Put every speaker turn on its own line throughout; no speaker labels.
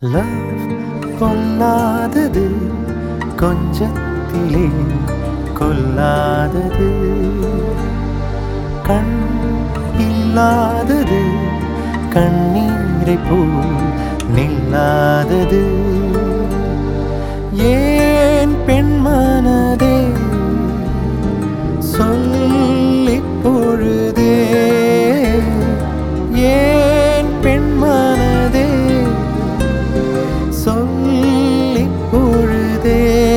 love பொல்லாதது கொஞ்சத்திலே கொல்லாதது கண் இல்லாதது கண்ணீரை போல் நில்லாதது ஏன் பெண் மனதே சொல்லிப் பொழுதே ஏன் பெண் மனதே சொல்லிப் பொழுதே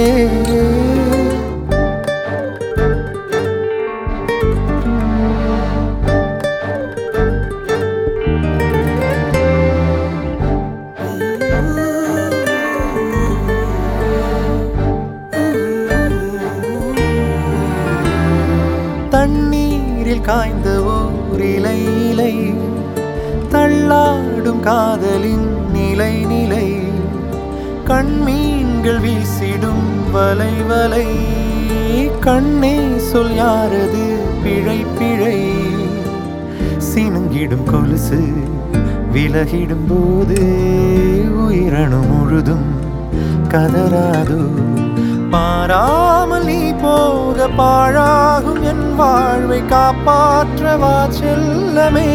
தண்ணீரில் காய்ந்த ஓர் இலை இலை தள்ளாடும் காதலின் நிலை நிலை கண்மீன்கள் வீசிடும் வலை வலை கண்ணே சொல் யாரது பிழை பிழை சினுங்கிடும் கொலுசு விலகிடும் போது உயிரணு முழுதும் கதறாதோ பாராமல் நீ போக பாழாகும் என் வாழ்வை காப்பாற்றவா செல்லமே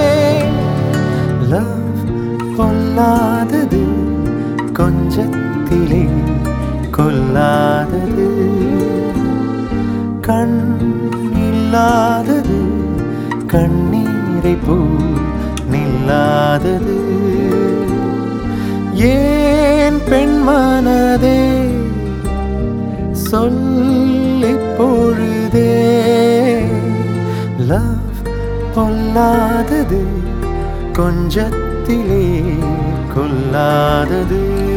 லவ் பொல்லாதது கொஞ்சத்திலே கொல்லாதது கண் இல்லாதது கண்ணீரை போ நில்லாதது ஏன் பெண் மனதே சொல்லிப் பொழுதே லவ் பொல்லாதது கொஞ்சத்திலே கொல்லாதது